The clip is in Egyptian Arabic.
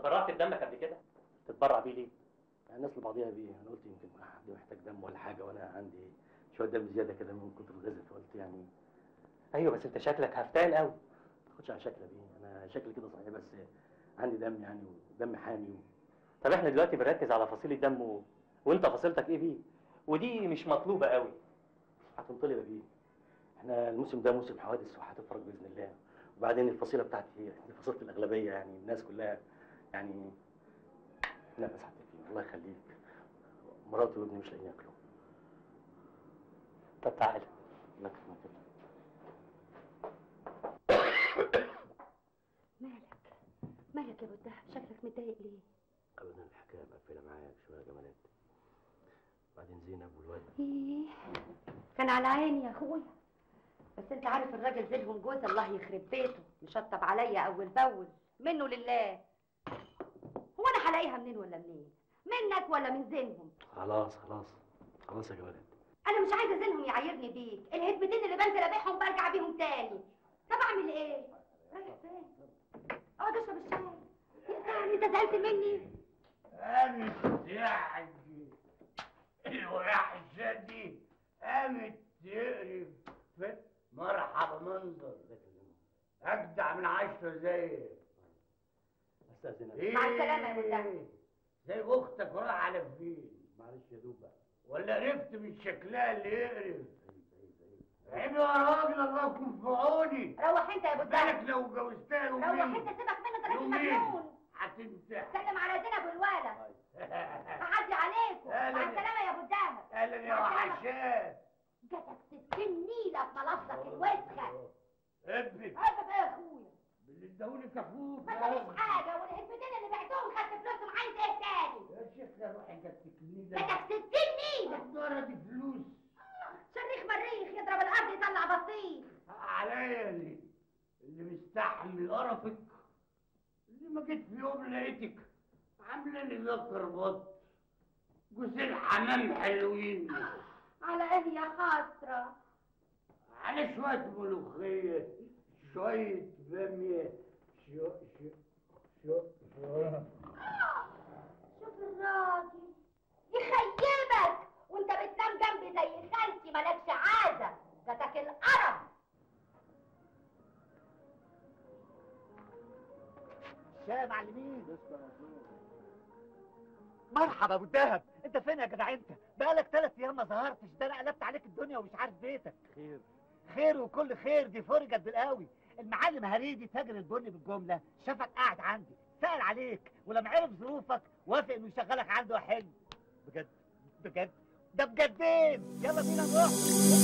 تبرعت بدمك قبل كده تتبرع بيه ليه يعني الناس لبعضيها بيه انا قلت يمكن حد محتاج دم ولا حاجه وانا عندي شويه دم زياده كده من كتر الغزل فقلت يعني ايوه بس انت شكلك هفتان قوي ما تاخدش على شكلي بيه انا شكلي كده صحيح بس عندي دم يعني ودم حامي و... طب احنا دلوقتي بنركز على فصيل الدم و... وانت فصيلتك ايه بيه ودي مش مطلوبه قوي هتنطلب بيه احنا الموسم ده موسم حوادث وهتفرج باذن الله وبعدين الفصيله بتاعتي هي دي فصيله الاغلبيه يعني الناس كلها يعني لا بس فيه الله يخليك مراتي وابني مش لاقيين ياكلوا طب تعالى الله يكرمك كده مالك مالك يا ابو الدهب شكلك متضايق ليه ابدا الحكايه مقفله معايا شويه يا جمالات بعدين زينب والواد ايه كان على عيني يا اخويا بس انت عارف الراجل زينهم جوز الله يخرب بيته مشطب عليا اول باول منه لله هو انا هلاقيها منين ولا منين منك ولا من زينهم خلاص خلاص خلاص يا جمالات انا مش عايزه زينهم يعايرني بيك الهدمتين اللي بنزل ابيعهم برجع بيهم تاني طب اعمل ايه رايح فين اقعد اشرب الشاي يعني انت زعلت مني قامت يعني الوحشة دي قامت تقرف في مرحبا منظر أجدع من عشرة زيك استاذنك مع السلامة يا مدام. زي أختك وراح على فين معلش يا دوب بقى ولا عرفت من شكلها اللي يقرف عيب يا راجل الله يكون في عوني روح انت يا ابو الدهب بالك لو جوزتها روح يومين انت سيبك منه ده راجل يومين مجنون هتمسح سلم على زينب والولد هعدي عليكم أهلا. مع السلامه يا ابو الدهب أهلا يا مع السلامة. وحشات جاتك ستين نيله في ملصق الوسخه ابنك هذا بقى يا اخويا اللي اداهولي كفوف ما تقوليش حاجه والهدمتين اللي بعتهم خدت فلوسهم عايز ايه تاني يا شيخ يا روحي جاتك نيلة جاتك ستين نيله الدارة دي فلوس شريخ مريخ يضرب الارض يطلع بطيخ عليا اللي اللي مستحمل قرفك اللي ما جيت في يوم لقيتك عامله لي ذكر بط جوزين حمام حلوين على ايه يا خاطره على شوية ملوخية شوية بامية شو شو شو شو شوف الراجل يخيبك وانت بتنام جنبي زي خالتي مالكش عازه جاتك القرف شاي يا معلمين مرحبا ابو الدهب انت فين يا جدع انت بقالك ثلاث ايام ما ظهرتش ده انا قلبت عليك الدنيا ومش عارف بيتك خير خير وكل خير دي فرجت بالقوي المعلم هريدي تاجر البن بالجمله شافك قاعد عندي سأل عليك ولما عرف ظروفك وافق انه يشغلك عنده حلم بجد بجد ده بجدين يلا بينا نروح